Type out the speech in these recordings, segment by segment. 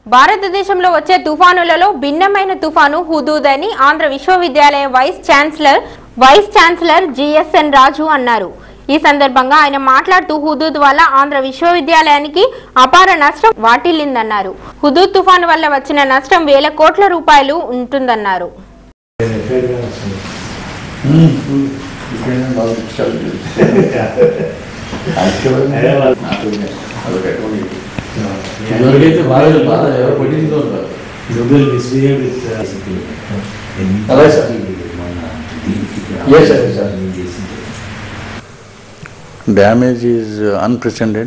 భారతదేశంలో వచ్చే తుఫానులలో భిన్నమైన తుఫాను హుదూద్ అని ఆంధ్ర విశ్వవిద్యాలయ vice chancellor vice chancellor G S N ఈ సందర్భంగా ఆయన మాట్లాడుతూ హుదూద్ వల్ల ఆంధ్ర విశ్వవిద్యాలయానికి అపార నష్టం వాటిల్లిందన్నారు హుదూద్ తుఫాను వల్ల వచ్చిన నష్టం వేల కోట్ల రూపాయలు ఉంటుందన్నారు ఇదివరకైతే బాగా బాగా ఎవరు పట్టించుకో ఉంటారు Nobel misbehaved with uh, basically. అలాగే sir. Yes, sir, sir. Damage is unprecedented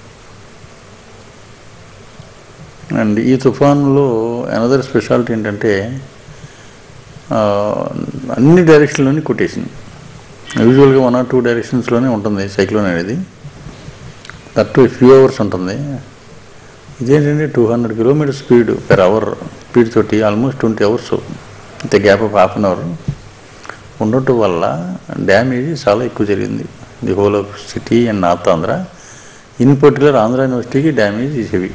and ఈ తుఫాన్లో అనదర్ స్పెషాలిటీ ఏంటంటే ఆ, అన్ని డైరెక్షన్లోని కొట్టేసింది యూజువల్గా వన్ ఆర్ టూ డైరెక్షన్స్లోనే ఉంటుంది సైక్లోన్ అనేది దట్ ఫ్యూ అవర్స్ ఉంటుంది ఇదేంటంటే two hundred kilometre speed per hour speed తోటి ఆల్మోస్ట్ ట్వంటీ అవర్స్ ఇంత gap of half an hour ఉండటం వల్ల డ్యామేజ్ చాలా ఎక్కువ జరిగింది the whole of city and north Andhra in particular Andhra యూనివర్సిటీకి damage is heavy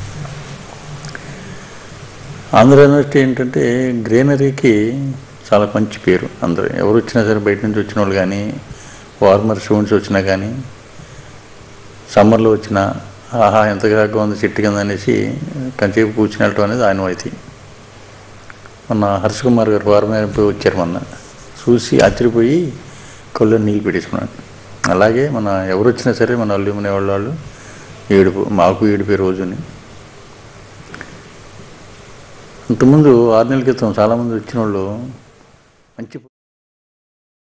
Andhra university ఏంటంటే గ్రీనరీకి చాలా మంచి పేరు అందరూ ఎవరు వచ్చినా సరే బయట నుంచి వచ్చిన వాళ్ళు కానీ వార్మర్ స్టూడెంట్స్ వచ్చినా కానీ సమ్మర్లో వచ్చినా ఆహా ఎంత కాగా ఉంది చెట్టు కింద అనేసి కంచేపు కూర్చుని వెళ్ళటం అనేది ఆనవాయితీ మొన్న హర్ష కుమార్ గారు ఫార్మర్ పోయి వచ్చారు మొన్న చూసి ఆశ్చర్యపోయి కళ్ళు నీళ్ళు పెట్టేసుకున్నాడు అలాగే మన ఎవరు వచ్చినా సరే మన అల్లుమనే వాళ్ళు ఏడుపు మాకు ఏడిపోయే రోజుని అంతకుముందు ఆరు నెలల క్రితం చాలామంది వచ్చిన వాళ్ళు మంచి